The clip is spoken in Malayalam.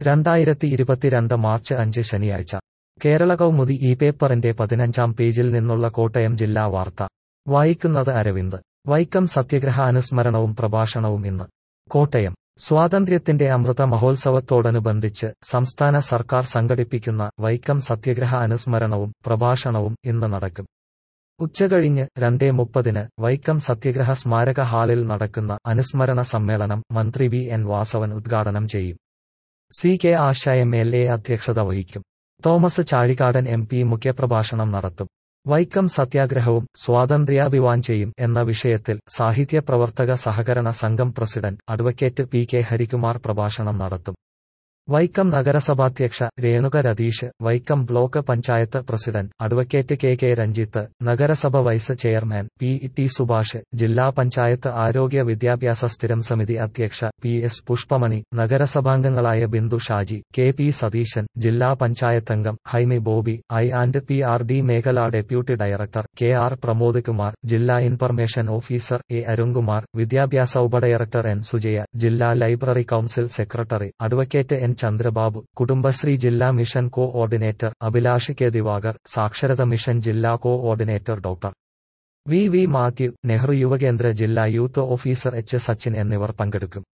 രണ്ടായിരത്തി ഇരുപത്തിരണ്ട് മാർച്ച് അഞ്ച് ശനിയാഴ്ച കേരള കൗമുദി ഈ പേപ്പറിന്റെ പതിനഞ്ചാം പേജിൽ നിന്നുള്ള കോട്ടയം ജില്ലാ വാർത്ത വായിക്കുന്നത് അരവിന്ദ് വൈക്കം സത്യഗ്രഹ അനുസ്മരണവും പ്രഭാഷണവും ഇന്ന് കോട്ടയം സ്വാതന്ത്ര്യത്തിന്റെ അമൃത മഹോത്സവത്തോടനുബന്ധിച്ച് സംസ്ഥാന സർക്കാർ സംഘടിപ്പിക്കുന്ന വൈക്കം സത്യഗ്രഹ അനുസ്മരണവും പ്രഭാഷണവും ഇന്ന് നടക്കും ഉച്ചകഴിഞ്ഞ് രണ്ടേ മുപ്പതിന് വൈക്കം സത്യഗ്രഹ സ്മാരക ഹാളിൽ നടക്കുന്ന അനുസ്മരണ സമ്മേളനം മന്ത്രി വി എൻ വാസവൻ ഉദ്ഘാടനം ചെയ്യും C K Asha M L A അധ്യക്ഷത വഹിക്കും തോമസ് ചാഴികാടൻ എം പി മുഖ്യപ്രഭാഷണം നടത്തും വൈക്കം സത്യാഗ്രഹവും സ്വാതന്ത്ര്യാഭിവാഞ്ചയും എന്ന വിഷയത്തിൽ സാഹിത്യ പ്രവർത്തക സഹകരണ സംഘം president advocate P K Harikumar പ്രഭാഷണം നടത്തും വൈക്കം നഗരസഭാധ്യക്ഷ Renuka Ratheesh Vaikom block panchayat president advocate K K Ranjith നഗരസഭ vice chairman P T Subhash ജില്ലാ പഞ്ചായത്ത് ആരോഗ്യ വിദ്യാഭ്യാസ സ്ഥിരം സമിതി അധ്യക്ഷ പി എസ് പുഷ്പമണി നഗരസഭാംഗങ്ങളായ ബിന്ദു ഷാജി കെ പി സതീശൻ ജില്ലാ പഞ്ചായത്തംഗം Haimi Bobby I and P R D മേഖലാ deputy director K R Pramod Kumar ജില്ലാ ഇൻഫർമേഷൻ ഓഫീസർ എ അരുൺകുമാർ വിദ്യാഭ്യാസ ഉപഡയറക്ടർ എൻ സുജയ ജില്ലാ library council secretary advocate N Chandrababu Kudumbashree ജില്ലാ mission coordinator Abhilash K Divakar സാക്ഷരത മിഷൻ ജില്ലാ coordinator doctor V V Mathew Nehru Yuvakendra ജില്ലാ യൂത്ത് ഓഫീസർ എച്ച് സച്ചിൻ എന്നിവർ പങ്കെടുക്കും